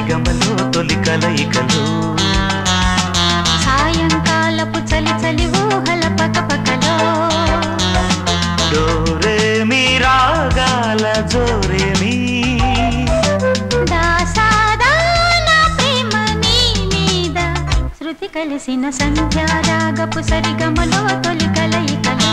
సరిగమలో తొలి కలయికలు సాయంకాలపు చలి చలి ఊహల పకపకలో డోరే మీ రాగాల జోరే మీ దాసాదా నా ప్రేమ నీ మీద శృతి కలిసిన సంధ్యారాగపు సరిగమలో తొలి కలయికలో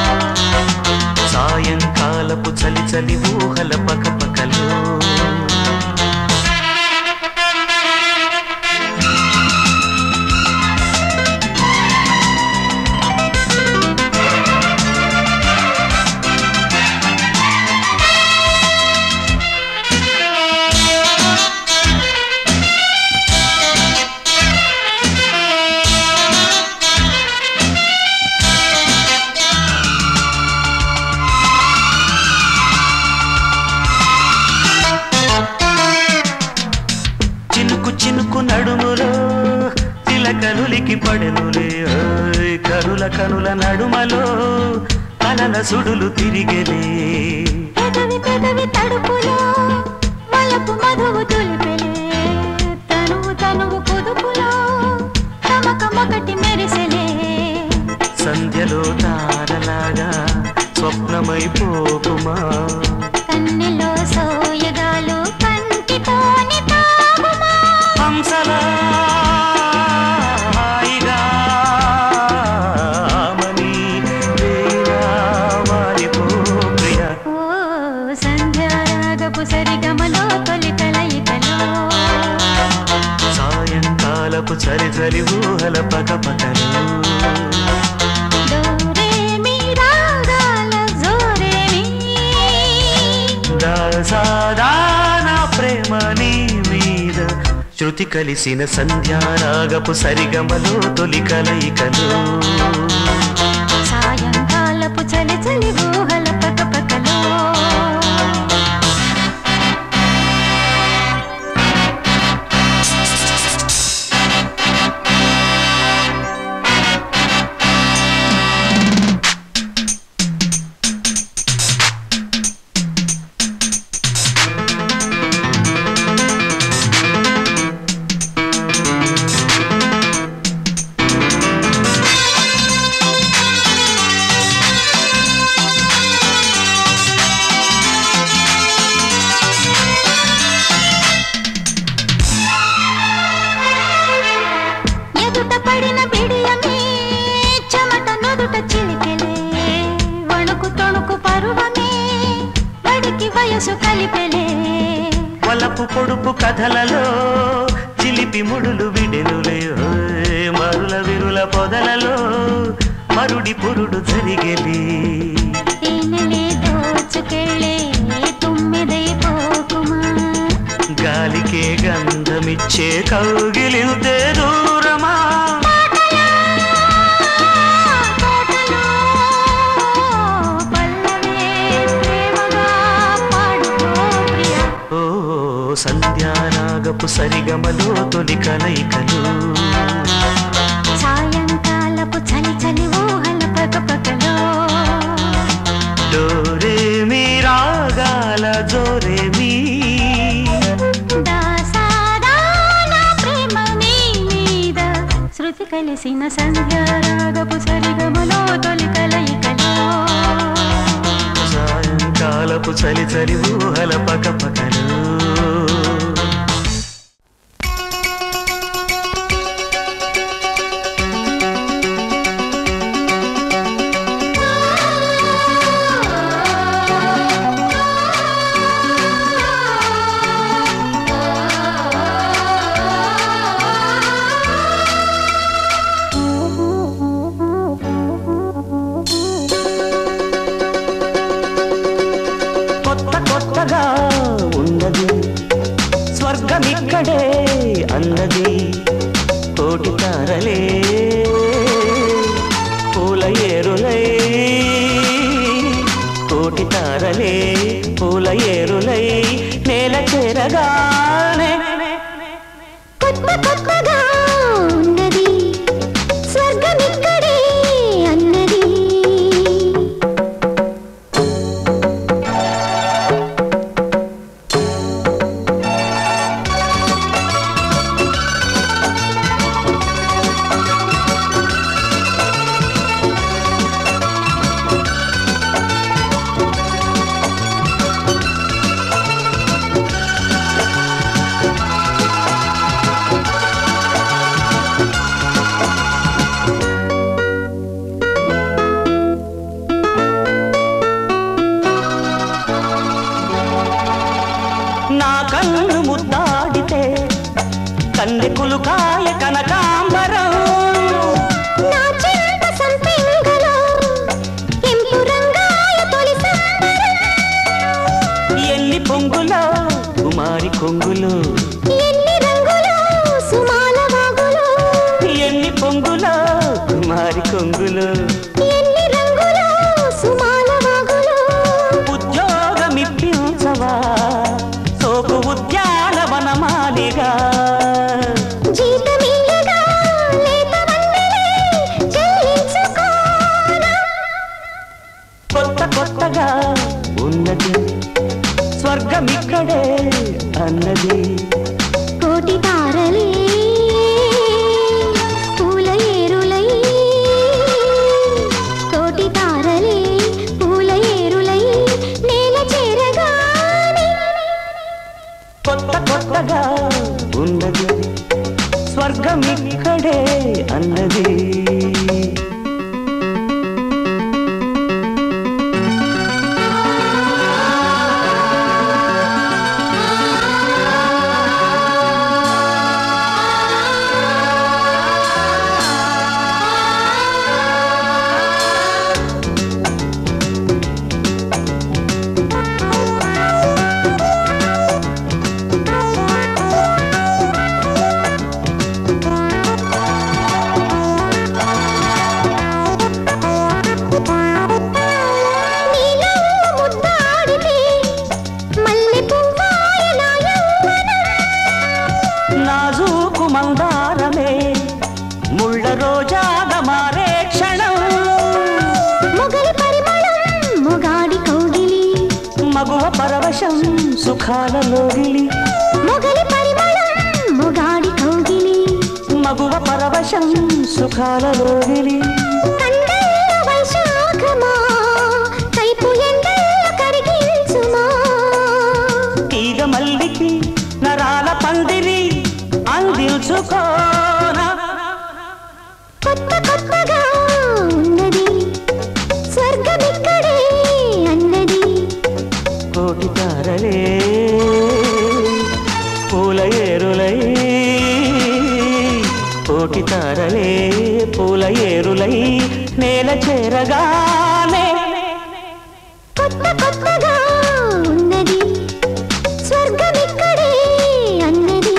సాయంకాలపు చలి చలి ఊహల పకపకలు చినుకు చినుకు నడుములో చిలకలులికి పడెనులే ఓయ్ కనుల కనుల నడుమలో కలల సుడులు తిరిగెలే పెదవి పెదవి తడుపులో వలపు మధువు తులిపెలే తనువు తనువు కుదుపులో తమకమొకటి మెరిసెలే సంధ్యలో తారలాగా స్వప్నమైపోకుమా కన్నెలో సోయగాలు కంటితోని తాగుమా హంసలా హాయిగా మని వేలా వాలిపో ప్రియ ఓ సంధ్యారాగపు సరిగమలో తొలి కలయికలో సాయంకాలపు చలి చలి ఊహల పకపకలు డోరే మీ రాగాల జోరే మీ దాసాదాన ప్రేమ నీ మీద శృతి కలిసిన సంధ్యారాగపు సరిగమలో తొలి కలయికలు సాయంకాలపు చలి చలి ఊహల పకపకలో ఎదుట పడిన బిడియమే చెమట నొదుట చిలికెలే వణుకు తొణుకు పరువమే వడికి వయసు కలిపెలే వలపు పొడుపు కథలలో చిలిపి ముడులు విడెనులే ఓయ్ మరుల విరుల పొదలలో మరుడి పురుడు జరిగెలి తేనెలే దోచుకెళ్ళే తుమ్మెదై పోకుమా గాలికే గంధమిచ్చే కౌగిలింతే దూరమా తోటలో పల్లవే ప్రేమగా పాడుకో ప్రియా ఓ సంధ్యారాగపు సరిగమలో తొలి కలయికలు సాయంకాలపు చలి చలి ఊహల పకపకలో డోరే మీ రాగాల జోరే మీ దాసాదా నా ప్రేమ నీ మీద శృతి కలిసిన సంధ్యారాగపు సరిగమలో తొలి కలయికలో సాయంకాలపు చలి చలి ఊహల పకపకలు కొత్త కొత్తగా ఉన్నది స్వర్గమిక్కడే అన్నది కోటి తారలే పూల ఏరులై కోటి తారలే పూల ఏరులై నేల చేరగానే కొత్త కొత్తగా ఉన్నది స్వర్గమిక్కడే అన్నది కన్నెకులు కాయ కనకాంబరం నా చింత సంపెంగలో కెంపు రంగాయ తొలి సంబరం ఎన్ని పొంగులో కుమారి కొంగులు ఎన్ని రంగులో సుమాల వాగులో ఎన్ని పొంగులో కుమారి కొంగులు ఎన్ని రంగులో సుమాల వాగులో ఉద్యోగమిప్పించవా సోకు ఉద్యానవనమాలిగా జీతమియ్యగా లేత వన్నెలే చెల్లించుకోనా కొత్త కొత్తగా ఉన్నది స్వర్గమిక్కడే అన్నది కోటి తారలే పూల ఏరులై కోటి తారలే పూల ఏరులై నేల చేరగానే కొత్త కొత్తగా ఉన్నది స్వర్గమిక్కడే అన్నది నీలో ముద్దాడితే మల్లె పువ్వాయ నా యవ్వనం నాజూకు మందారమే ముళ్ళ రోజాగా మారే క్షణం మొగలి పరిమళం మొగాడి కౌగిలి మగువ పరవశం సుఖాలలోగిలి మొగలి పరిమళం మొగాడి కౌగిలి మగువ పరవశం సుఖాలలోగిలి కండల్ల వైశాఖమా కైపు ఎండల్ల కరిగించుమా తీగ మల్లికి నరాల పందిరి అందించుకోనా కొత్త కొత్తగా ఉన్నది స్వర్గమిక్కడే అన్నది కోటి తారలే పూల ఏరులై కోటి తారలే పూల ఏరులై నేల చేరగానే కొత్త కొత్తగా ఉన్నది స్వర్గమిక్కడే అన్నది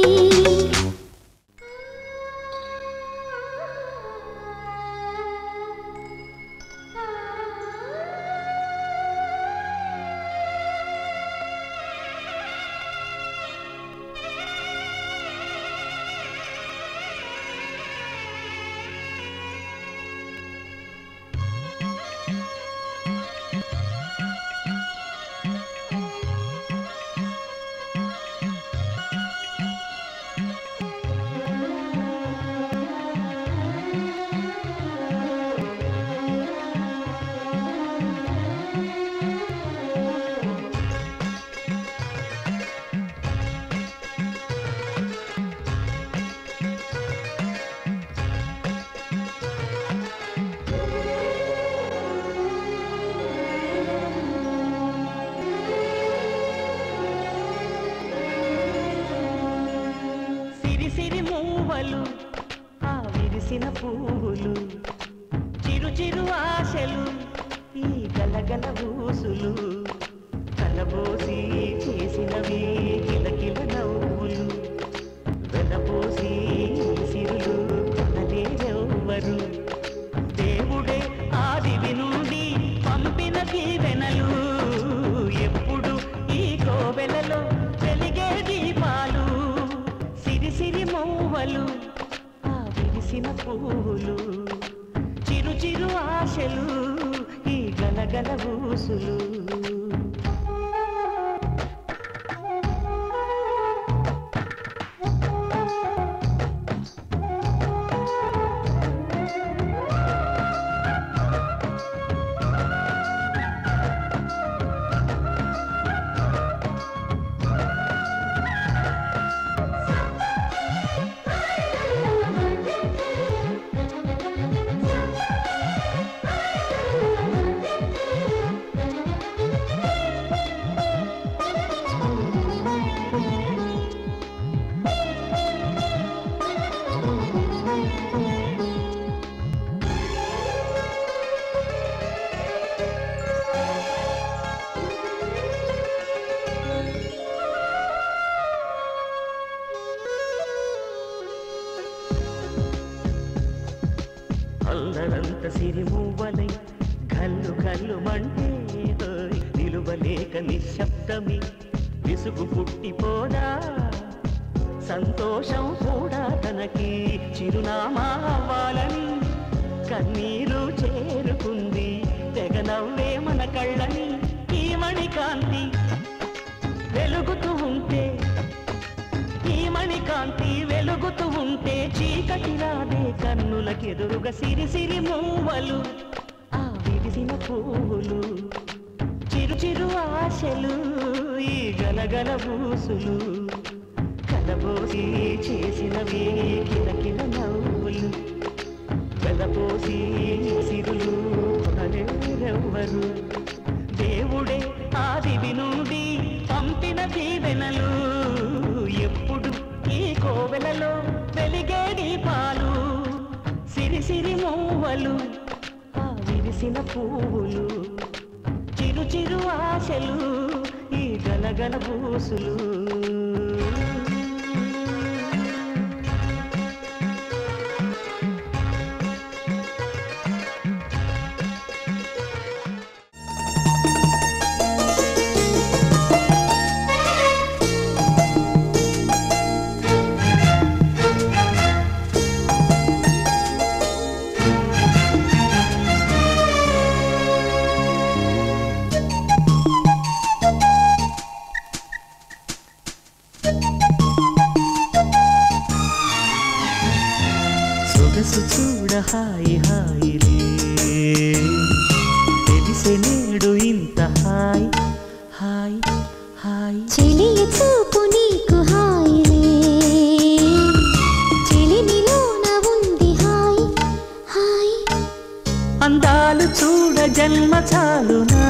సిరి సిరి మూవలు ఆ విరిసిన పువ్వులు చిరు చిరు ఆశలు ఈ గలగల ఊసులు కలబోసి చేసినవి కిలకిల నవ్వులు వెలబోసి సిరులు కొనలేరెవ్వరు దేవుడే ఆదివి నుండి పంపిన దీవెనలు ఎప్పుడు ఈ కోవెలలో వెలిగే దీపాలు సిరి సిరి మౌవలు ఆ విరిసిన పువ్వులు చిరు చిరు ఆశలు ఈ గలగల ఊసులు అలరంత సిరిమూవలై కల్లు కల్లు మంటే హోయ్, నిలువలేక నిశ్శబ్దమి విసుగు పుట్టిపోదా సంతోషం కూడా తనకి చిరునామా అవ్వాలని కన్నీరు చేరుకుంది తెగ నవ్వే మన కళ్ళని ఈ మణికాంతి వెలుగుతూ ఉంటే ఈ మణికాంతి వెలుగుతూ ఉంటే చీకటి రాదే కన్నులకెదురుగా సిరి సిరి మూవలు ఆ విరిసిన పువ్వులు చిరు చిరు ఆశలు ఈ గలగల బూసులు కలబోసి చేసినవి కిలకిల నవ్వులు వెదపోసి సిరులు కొనలేరెవ్వరు దేవుడే ఆదివి నుండి పంపిన దీవెనలు ఎప్పుడు ఈ కోవెలలో వెలిగే దీపాలు సిరి సిరి మూవలు ఆ విరిసిన పువ్వులు చిరు చిరు ఆశలు ఈ గలగల బూసులు సొగసు చూడ హాయి హాయిలే తెలిసే నేడు ఇంత హాయ్ హాయ్ హాయ్ చెలియ చూపు నీకు హాయిలే చెలిమిలోన ఉంది హాయ్ హాయ్ అందాలు చూడ జన్మ చాలునా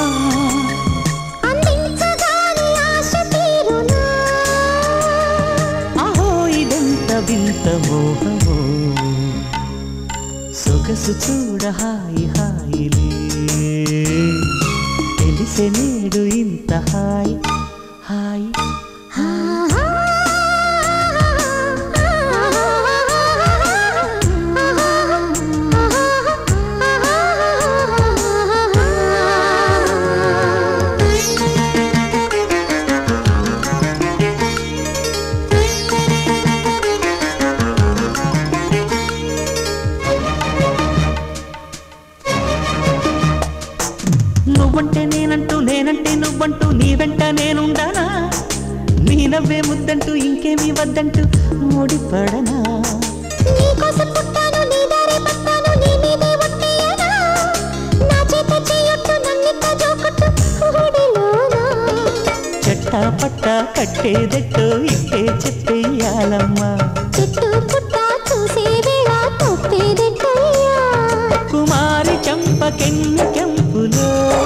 అందించగానే ఆశ తీరునా అహో ఇదెంత వింత మోహమో సొగసు చూడ హాయి హాయిలే తెలిసే నేడు ఇంత హాయ్ హాయ్ నువ్వంటే నేనంటూ నేనంటే నువ్వంటూ నీ వెంట నేనుండానా నీ నవ్వే ముద్దంటూ ఇంకేమీ వద్దంటూ ముడిపడనా నీకోసం పుట్టాను నీ దారి పట్టాను నీ మీదే ఒట్టేయనా నా చేత చేయొట్టు నన్నిట్ట జోకొట్టు ఊడిలోనా చెట్టా పట్ట కట్టేదెట్టో ఇట్టే చెప్పేయాలమ్మా చెట్టు పుట్ట చూసే వేళ తప్పేదెట్టయ్యా కుమారి చంపకెన్ని కెంపులో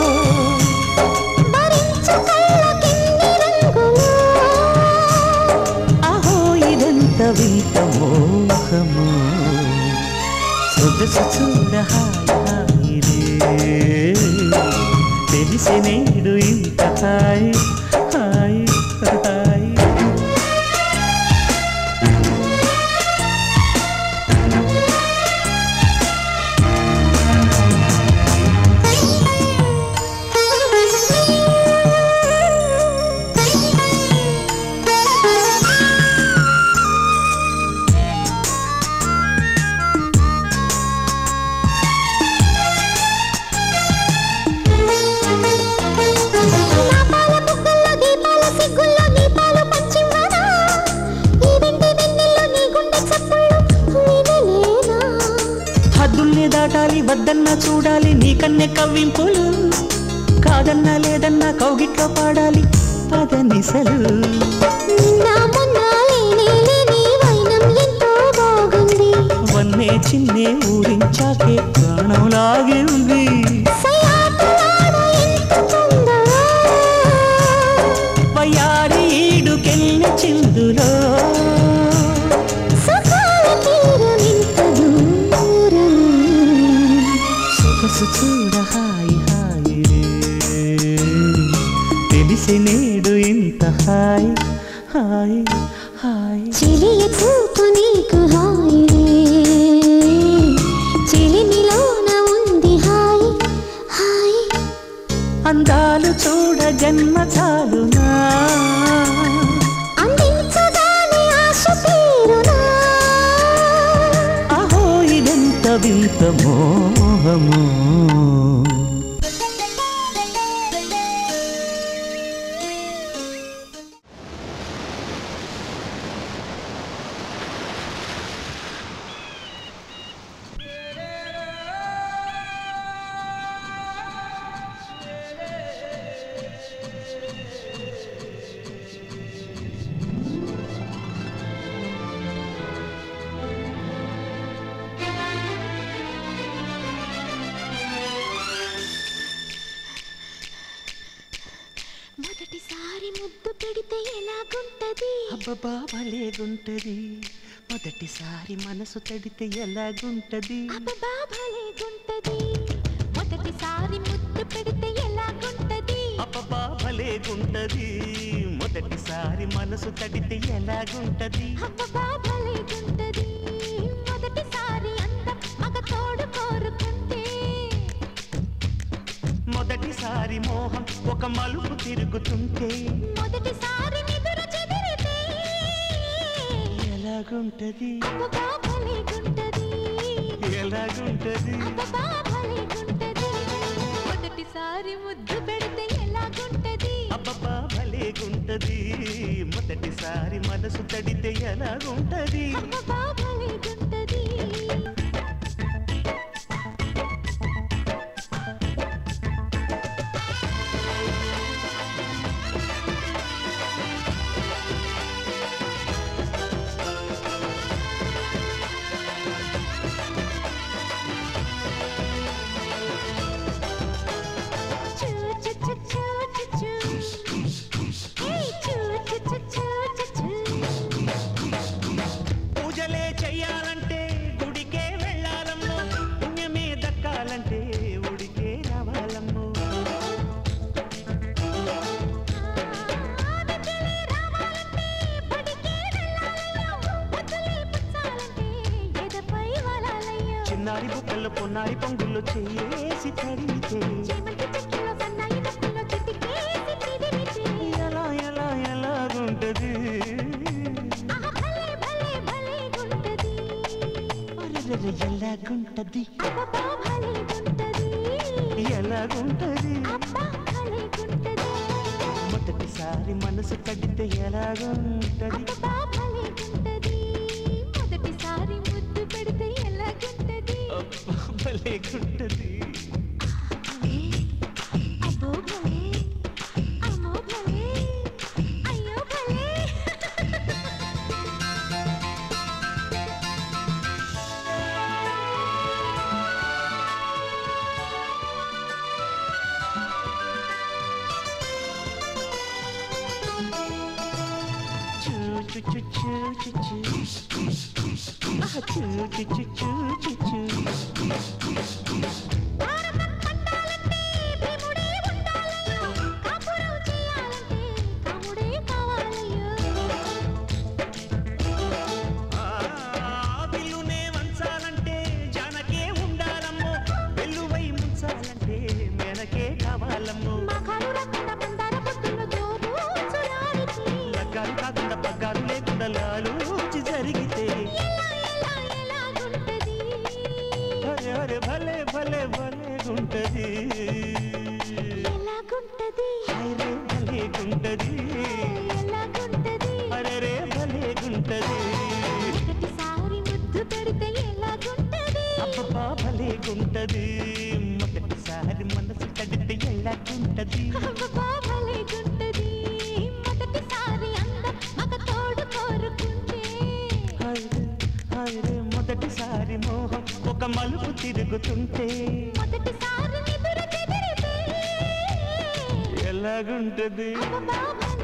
భరించు కళ్ళకెన్ని రంగులు అహో ఇదెంత వింత మోహము సొగసు చూడ హాయి హాయిలే తెలిసి నేడు ఇంత హాయ్ హాయ్ హాయ్ నా పాల బుగ్గల్లో దీపాల సిగ్గుల్లో దీపాలు పంచివ్వనా ఈ వెండి వెన్నెల్లో నీ గుండె చప్పుళ్ళు వినలేనా హద్దుల్ని దాటాలి వద్దన్నా చూడాలి నీకన్నే కవ్వింపులు కాదన్నా లేదన్నా కౌగిట్లో పాడాలి పదనిసలు నిన్న మొన్న లేనే లేని వైనం ఎంతో బాగుంది వన్నే చిన్నే ఊరించాకే ప్రాణం లాగే ఉంది సయాటలాడ ఎంత చందమా వయ్యారి ఈడుకెళ్ళి చిందులో సుఖాల తీరం ఇంత దూరం సొగసు చూడ హాయి హాయిలే తెలిసి నేడు ఇంత హాయ్ హాయ్ హాయ్ చెలియ చూపు నీకు హాయిలే చెలిమి జన్మ చాలునా అందించగానే ఆశ తీరునా అహో ఇదెంత వింత మోహము మొదటిసారి ముద్దు పెడితే ఎలాగుంటది అబ్బబ్బా భలేగుంటది మొదటిసారి మనసు తడితే ఎలాగుంటది అబ్బబ్బా భలేగుంటది మొదటిసారి ముద్దు పెడితే ఎలాగుంటది అబ్బబ్బా భలేగుంటది మొదటిసారి మనసు తడితే ఎలాగుంటది అబ్బబ్బా భలేగుంటది మొదటిసారి అందం మగ తోడు కోరుకుంటే మొదటిసారి మోహం ఒక మలుపు తిరుగుతుంటే మొదటిసారి నిదుర చెదిరితే ఎలాగుంటది అబ్బబ్బా భలేగుంటది ఎలాగుంటది అబ్బబ్బా భలేగుంటది మొదటిసారి ముద్దు పెడితే ఎలాగుంటది అబ్బబ్బా భలేగుంటది మొదటిసారి మనసు తడితే ఎలాగుంటది అబ్బబ్బా భలేగుంటది చూ చూ చూ చూ చూ చూ ఏయ్ చూ చూ చూ చూ చూ చూ పూజలే చెయ్యాలంటే గుడికే వెళ్ళాలమ్మో పుణ్యమే దక్కాలంటే ఉడికే రావాలమ్మో ఆవికలే రావాలంటే బడికే వెళ్ళాలయ్యో వద్దులే పుచ్చాలంటే ఎదపై వాలాలయ్యో చిన్నారి బుక్కల్లో పొన్నారి పొంగుల్లో చేసి తడితే చేమంతి చెట్టులో సన్నాయి నొక్కులో చిటికేసి చిదిమితే ఎలా ఎలా ఎలాగుంటది ఆహా భలే భలే భలేగుంటది అరెరెరె, ఎలాగుంటది అబ్బబ్బా భలేగుంటది ఎలాగుంటది అబ్బా భలేగుంటది మొదటిసారి మనసు తడితే ఎలాగుంటది అబ్బబ్బా భలేగుంటది మొదటిసారి ముద్దు పెడితే ఎలాగుంటది అబ్బా, భలేగుంటది అబ్బో భలే అమ్మో భలే అయ్యో భలే చూ చూ చూ చూ చూ చూ ఆహా, చూ చూ చూ చూ చూ చూ భారతం పండాలంటే భీముడే ఉండాలయ్యో కాపురం చేయాలంటే కాముడే కావాలయ్యో ఆ, విల్లునే వంచాలంటే జానకే ఉండాలమ్మో వెల్లువై ముంచాలంటే మెనకే కావాలమ్మో మఖాలు రాకుండా మందార పొత్తుల్లో దోబూచులాడితే లగ్గాలు కాకుండా పగ్గాలు లేకుండా లాలూచి జరిగితే ఎలా ఎలా ఎలాగుంటది అరే అరే భలే భలే భలే గుంటది ఎలాగుంటది హైరే భలే గుంటది ఎలాగుంటది అరే రే భలే గుంటది మొదటిసారి ముద్దు పెడితే ఎలాగుంటది అబ్బబ్బా భలే గుంటది మొదటిసారి మనసు తడితే ఎలాగుంటది అబ్బబ్బా భలేగుంటది మొదటిసారి అందం మగ తోడు కోరుకుంటే హైరే హైరే మొదటిసారి మోహం ఒక మలుపు తిరుగుతుంటే మొదటిసారి నిదుర చెదిరితే ఎలాగుంటది అబ్బబ్బా